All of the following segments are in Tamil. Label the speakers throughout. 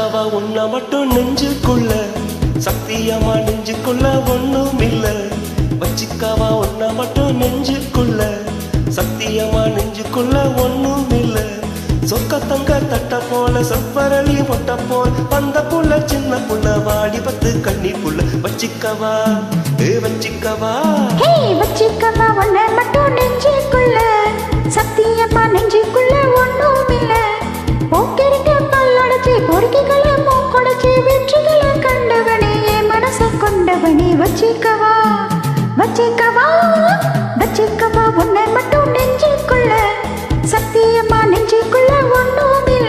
Speaker 1: வச்சிக்காவா உன்னை மட்டும் நெஞ்சுக்குள்ள சத்தியமா நெஞ்சுக்குள்ள ஒண்ணும் இல்ல வச்சிக்காவா உன்னை மட்டும் நெஞ்சுக்குள்ள சத்தியமா நெஞ்சுக்குள்ள ஒண்ணும் இல்ல சொக்க தங்க தட்ட போல செவ்வரளி மொட்ட போல் வந்த புள்ள சின்ன புள்ள வாடி பத்து கண்ணி புள்ள வச்சிக்கவா ஏ வச்சிக்கவா
Speaker 2: ஹே வச்சிக்கவா உன்னை மட்டும் நெஞ்சுக்குள்ள சத்தியமா நெஞ்சுக்குள்ள ஒண்ணும் இல்ல போக்கிருக்க பல்லடைச்சி பொறுக்கிகளை மூக்கொடைச்சி வெற்றிகளை கண்டவனே என் மனச கொண்டவனே வச்சிக்கவா வச்சிக்கவா வச்சிக்கவா உன்னை மட்டும் நெஞ்சுக்குள்ள சத்தியமா நெஞ்சுக்குள்ள ஒண்ணும் இல்ல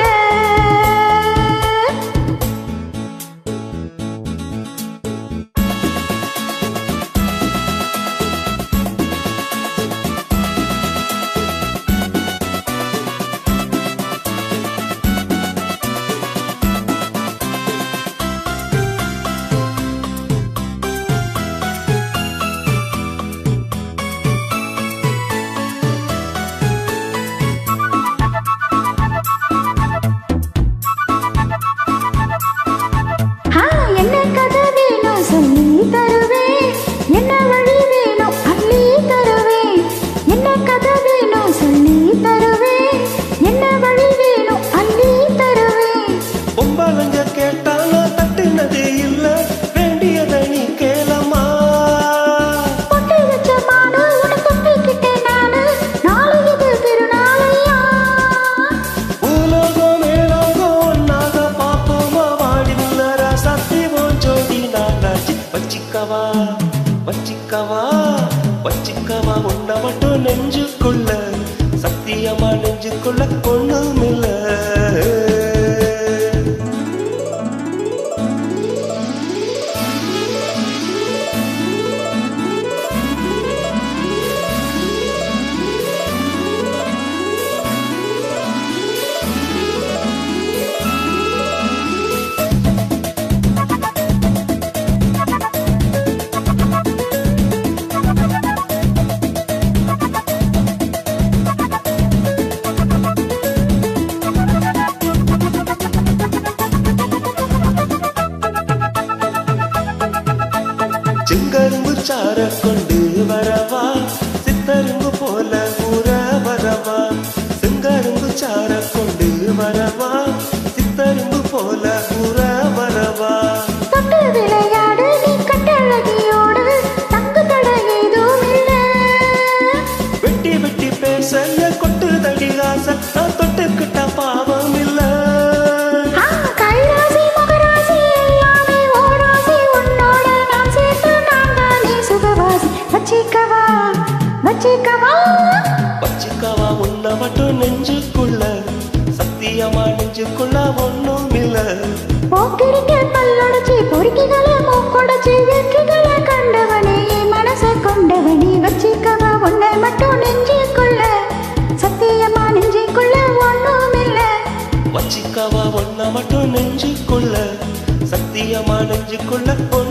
Speaker 2: ஆ, என்ன கதை வேணும் சொல்லி தருவேன் என்ன வழி வேணும் அள்ளி தருவேன் என்ன கதை வேணும் சொல்லி தருவேன் என்ன வழி வேணும் அள்ளி தருவேன்
Speaker 1: பொம்பளைங்க கேட்டாலும் தட்டுனது இல்ல வேண்டியதை நீ கேளமா
Speaker 2: பொட்டு வச்ச மாடு உன தொட்டுக்கிட்டேன் நானு நாளை இது திருநாளையா
Speaker 1: பூலோகம் மேலோகம் ஒன்னாக பாப்போமா வாடி உள்ளரா சத்தியம் ஜோடி நானாச்சு வச்சிக்கவா வச்சிக்கவா வச்சிக்கவா உன்னை மட்டும் நெஞ்சுக்குள்ள சத்தியமா நெஞ்சுக்குள்ள ஒண்ணுமில்ல செங்கரும்பு சார கொண்டு வரவா சித்தரும்பு போல ஊற வரவா செங்கரும்பு சார கொண்டு வரவா சித்தரும்பு போல ஊற வரவா
Speaker 2: தொட்டு விளையாடு நீ கட்டழகியோடு தங்கு தட ஏதும் இல்லை
Speaker 1: வெட்டி வெட்டி பேச என் கொட்டு தடி ஆசை நான் தொட்டுக்கிட்ட பாவம் இல்ல
Speaker 2: ஆ, கைராசி முகராசி எல்லாமே ஓராசி உன்னோட நான் சேர்த்து நான் தானே சுகவாசி வச்சிக்கவா வச்சிக்கவா
Speaker 1: வச்சுக்கவா உன்னை மட்டும் நெஞ்சுக்குள்ள சத்தியமா நெஞ்சுக்குள்ள ஒண்ணும் இல்ல
Speaker 2: போக்கிருக்க பல்லொடைச்சி பொறுக்கிகளை மூக்கொடைச்சி வெற்றிகளை கண்டவனே என் மனசை கொண்டவனே வச்சிக்கவா உன்னை மட்டும் நெஞ்சுக்குள்ள சத்தியமா நெஞ்சுக்குள்ள ஒண்ணும் இல்லை
Speaker 1: வச்சிக்கவா ஒன்ன மட்டும் நெஞ்சுக்குள்ள சத்தியமா நெஞ்சுக்குள்ள